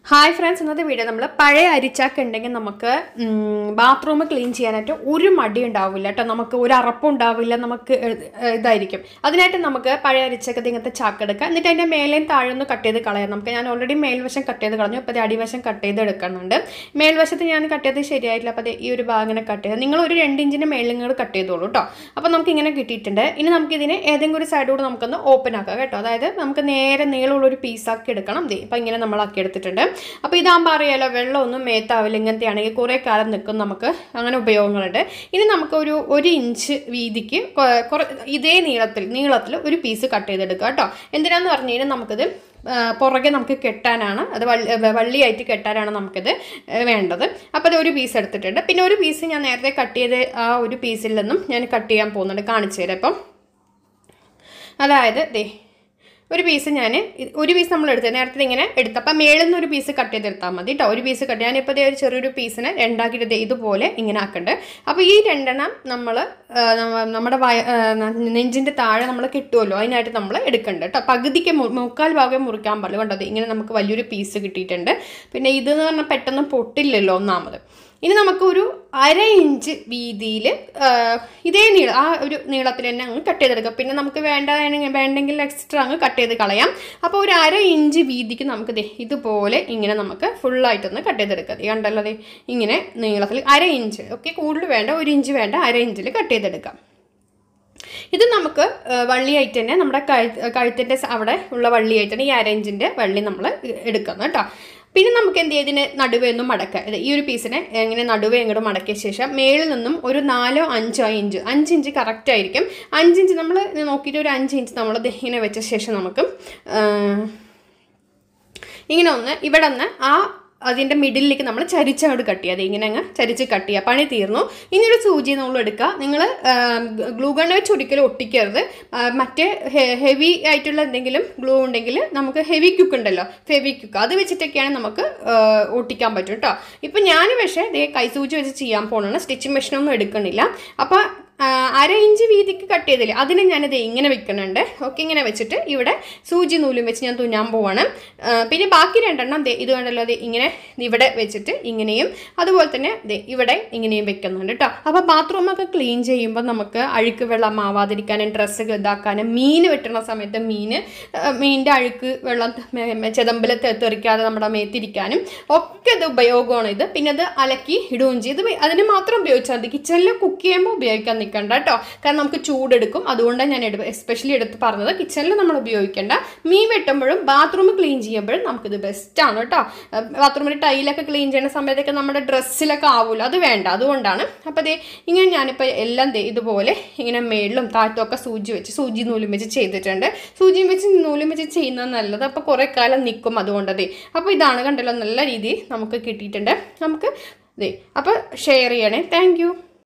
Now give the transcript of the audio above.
hi friends ഇന്നത്തെ video നമ്മൾ പഴയ അരിച്ചാക്ക് ഉണ്ടെങ്കിൽ നമുക്ക് ബാത്റൂം ക്ലീൻ ചെയ്യാനായിട്ട് ഒരു മടി ഉണ്ടാവില്ല കേട്ടോ നമുക്ക് ഒരു അറപ്പും ഉണ്ടാവില്ല നമുക്ക് എ- എ- ഇതായിരിക്കും അതിനായിട്ട് നമുക്ക് പഴയ അരിച്ചക്കത്ത് ഇങ്ങനത്തെ ചാക്ക് എടുക്കാം എന്നിട്ട് അതിൻ്റെ മേലെയും താഴെ ഒന്ന് കട്ട് ചെയ്ത് കളയാം നമുക്ക് ഞാൻ ഓൾറെഡി മേൽവശം കട്ട് ചെയ്ത് കളഞ്ഞു അപ്പോൾ അത് അടിവശം കട്ട് ചെയ്ത് എടുക്കുന്നുണ്ട് മേൽവശത്ത് ഞാൻ കട്ട് ചെയ്ത് ശരിയായിട്ടില്ല അപ്പോൾ ഈ ഒരു ഭാഗം ഇങ്ങനെ കട്ട് ചെയ്ത് നിങ്ങൾ ഒരു രണ്ട് ഇഞ്ചിൻ്റെ മേളിൽ നിങ്ങൾ കട്ട് ചെയ്തോളൂ കേട്ടോ അപ്പോൾ നമുക്ക് ഇങ്ങനെ കിട്ടിയിട്ടുണ്ട് ഇനി നമുക്കിതിനെ ഏതെങ്കിലും ഒരു സൈഡോട് നമുക്കൊന്ന് ഓപ്പൺ ആക്കാം കേട്ടോ അതായത് നമുക്ക് നേരെ നീളമുള്ള ഒരു പീസാക്കി എടുക്കണം ദേ ഇപ്പം ഇങ്ങനെ നമ്മളാക്കി എടുത്തിട്ടുണ്ട് അപ്പോൾ ഇതാകുമ്പോൾ അറിയാലോ വെള്ളമൊന്നും മേത്താവില്ല ഇങ്ങനത്തെ ആണെങ്കിൽ കുറേ കാലം നിൽക്കും നമുക്ക് അങ്ങനെ ഉപയോഗങ്ങളുണ്ട് ഇനി നമുക്ക് ഒരു ഒരു ഇഞ്ച് വീതിക്ക് കൊ- കുറ ഇതേ നീളത്തിൽ നീളത്തിൽ ഒരു പീസ് കട്ട് ചെയ്തെടുക്കുക കേട്ടോ എന്തിനാന്ന് പറഞ്ഞു കഴിഞ്ഞാൽ നമുക്കിത് ആ, പുറകെ നമുക്ക് കെട്ടാനാണ് അത് വള്ളി വ- വള്ളിയായിട്ട് കെട്ടാനാണ് നമുക്കിത് ഏ, വേണ്ടത് അപ്പോൾ അത് ഒരു പീസ് എടുത്തിട്ടുണ്ട് പിന്നെ ഒരു പീസ് ഞാൻ നേരത്തെ കട്ട് ചെയ്ത് ആ ഒരു പീസിൽ നിന്നും ഞാൻ കട്ട് ചെയ്യാൻ പോകുന്നുണ്ട് കാണിച്ചു തരാം അപ്പം അതായത് ദേ ഒരു പീസ് ഞാൻ ഒരു പീസ് നമ്മൾ എടുത്തത് നേരത്തെ ഇങ്ങനെ എടുത്ത് അപ്പം മേളിൽ നിന്ന് ഒരു പീസ് കട്ട് ചെയ്തെടുത്താൽ മതി കേട്ടോ ഒരു പീസ് കട്ട് ഞാനിപ്പോൾ ദേ ഒരു ചെറിയൊരു പീസിനെ രണ്ടാക്കിയിട്ട് ദേ ഇതുപോലെ ഇങ്ങനെ ആക്കണ്ട് അപ്പോൾ ഈ രണ്ടെണ്ണം നമ്മൾ നമ്മുടെ വയ ആ, നെഞ്ചിൻ്റെ താഴെ നമ്മൾ കിട്ടുമല്ലോ അതിനായിട്ട് നമ്മൾ എടുക്കണ്ട് കേട്ടോ പകുതിക്ക് മു- മുക്കാൽ ഭാഗം മുറിക്കാൻ പാടില്ല കണ്ടോ ദേ ഇങ്ങനെ നമുക്ക് വലിയൊരു പീസ് കിട്ടിയിട്ടുണ്ട് പിന്നെ ഇതെന്ന് പറഞ്ഞാൽ പെട്ടെന്ന് പൊട്ടില്ലല്ലോ ഒന്നാമത് ഇനി നമുക്കൊരു അര ഇഞ്ച് വീതിയിൽ ഇതേ നീളം ആ ഒരു നീളത്തിൽ തന്നെ അങ്ങ് കട്ട് ചെയ്തെടുക്കാം പിന്നെ നമുക്ക് വേണ്ട വേണ്ടെങ്കിൽ എക്സ്ട്രാ അങ്ങ് കട്ട് ചെയ്ത് കളയാം അപ്പോൾ ഒരു അര ഇഞ്ച് വീതിക്ക് നമുക്ക് ദേ ഇതുപോലെ ഇങ്ങനെ നമുക്ക് ഫുള്ളായിട്ടൊന്ന് കട്ട് ചെയ്തെടുക്കാം ദേ കണ്ടല്ലോ ദേ ഇങ്ങനെ നീളത്തിൽ അര ഇഞ്ച് ഓക്കെ കൂടുതൽ വേണ്ട ഒരു ഇഞ്ച് വേണ്ട അര ഇഞ്ചിൽ കട്ട് ചെയ്തെടുക്കാം ഇത് നമുക്ക് ആ, വള്ളിയായിട്ട് തന്നെ നമ്മുടെ കഴു കഴുത്തിൻ്റെ അവിടെ ഉള്ള വള്ളിയായിട്ട് തന്നെ ഈ അരഞ്ചിൻ്റെ വള്ളി നമ്മൾ എടുക്കണം കേട്ടോ പിന്നെ നമുക്ക് എന്ത് ചെയ്യും ഇതിന് നടുവേ ഒന്നും മടക്കുക ഇത് ഈ ഒരു പീസിനെ ഇങ്ങനെ നടുവേ ഇങ്ങോട്ട് മടക്കിയ ശേഷം മേളിൽ നിന്നും ഒരു നാലോ അഞ്ചോ ഇഞ്ച് അഞ്ച് ഇഞ്ച് കറക്റ്റ് ആയിരിക്കും അഞ്ച് ഇഞ്ച് നമ്മൾ നോക്കിയിട്ട് ഒരു അഞ്ച് ഇഞ്ച് നമ്മൾ ദേ ഇങ്ങനെ വെച്ച ശേഷം നമുക്ക് ആ, ഇങ്ങനെ ഒന്ന് ഇവിടെ ഒന്ന് ആ അതിൻ്റെ മിഡിലേക്ക് നമ്മൾ ചരിച്ചങ്ങോട്ട് കട്ട് ചെയ്യുക അത് ഇങ്ങനെ അങ്ങ് ചരിച്ച് കട്ട് ചെയ്യുക പണി തീർന്നു ഇനി ഒരു സൂചി നമ്മൾ എടുക്കുക നിങ്ങൾ ഗ്ലൂ ഗണ്ണ് വെച്ച് ഒരിക്കലും ഒട്ടിക്കരുത് ആ, മറ്റേ ഹെവി ആയിട്ടുള്ള എന്തെങ്കിലും ഗ്ലൂ ഉണ്ടെങ്കിൽ നമുക്ക് ഹെവി ക്യുക്ക് ഉണ്ടല്ലോ ഫെവി ക്യുക്ക് അത് വെച്ചിട്ടൊക്കെയാണ് നമുക്ക് ആ, ഒട്ടിക്കാൻ പറ്റും കേട്ടോ ഇപ്പം ഞാൻ പക്ഷേ ദേ കൈസൂചി വെച്ച് ചെയ്യാൻ പോകണം സ്റ്റിച്ചിങ് മെഷീനൊന്നും എടുക്കണില്ല അപ്പോൾ ആ, അര ഇഞ്ച് വീതിക്ക് കട്ട് ചെയ്തില്ലേ അതിനെ ഞാനിത് ഇങ്ങനെ വെക്കുന്നുണ്ട് ഓക്കെ ഇങ്ങനെ വെച്ചിട്ട് ഇവിടെ സൂചി നൂലും വെച്ച് ഞാൻ തുന്നാൻ പോവാണ് ആ, പിന്നെ ബാക്കി രണ്ടെണ്ണം ദേ ഇത് കണ്ടല്ലോ ദേ ഇങ്ങനെ ഇവിടെ വെച്ചിട്ട് ഇങ്ങനെയും അതുപോലെ തന്നെ ദേ ഇവിടെ ഇങ്ങനെയും വെക്കുന്നുണ്ട് കേട്ടോ അപ്പോൾ ബാത്റൂമൊക്കെ ക്ലീൻ ചെയ്യുമ്പോൾ നമുക്ക് അഴുക്ക് വെള്ളം ആവാതിരിക്കാനും ഡ്രസ്സ് ഇതാക്കാനും മീൻ വെട്ടുന്ന സമയത്ത് മീൻ മീനിൻ്റെ അഴുക്ക് വെള്ളം ചെതമ്പിൽ തെറിക്കാതെ നമ്മുടെ മേത്തിരിക്കാനും ഒക്കെ ഇത് ഉപയോഗമാണ് ഇത് പിന്നെ അത് അലക്കി ഇടുകയും ചെയ്ത് ഇത് അതിന് മാത്രം ഉപയോഗിച്ചാൽ മതി കിച്ചണിൽ കുക്ക് ചെയ്യുമ്പോൾ ഉപയോഗിക്കാൻ നിൽക്കണ്ട കേട്ടോ കാരണം നമുക്ക് ചൂടെടുക്കും അതുകൊണ്ടാണ് ഞാൻ എടു എസ്പെഷ്യലി എടുത്ത് പറഞ്ഞത് കിച്ചണിൽ നമ്മൾ ഉപയോഗിക്കേണ്ട മീൻ വെട്ടുമ്പോഴും ബാത്റൂം ക്ലീൻ ചെയ്യുമ്പോഴും നമുക്കിത് ബെസ്റ്റാണ് കേട്ടോ ബാത്റൂമിൽ ടൈലൊക്കെ ക്ലീൻ ചെയ്യുന്ന സമയത്തൊക്കെ നമ്മുടെ ഡ്രസ്സിലൊക്കെ ആവില്ല അത് വേണ്ട അതുകൊണ്ടാണ് അപ്പോൾ ദേ ഇങ്ങനെ ഞാനിപ്പോൾ എല്ലാം ദേ ഇതുപോലെ ഇങ്ങനെ മേളിലും താഴത്തുമൊക്കെ സൂചി വെച്ച് സൂചി നൂലും വെച്ച് ചെയ്തിട്ടുണ്ട് സൂചിയും വെച്ച് നൂലും വെച്ച് ചെയ്യുന്നത് നല്ലത് അപ്പോൾ കുറേ കാലം നിൽക്കും അതുകൊണ്ട് ദേ അപ്പോൾ ഇതാണ് കണ്ടല്ലോ നല്ല രീതിയിൽ നമുക്ക് കിട്ടിയിട്ടുണ്ട് നമുക്ക് ദേ അപ്പോൾ ഷെയർ ചെയ്യണേ താങ്ക്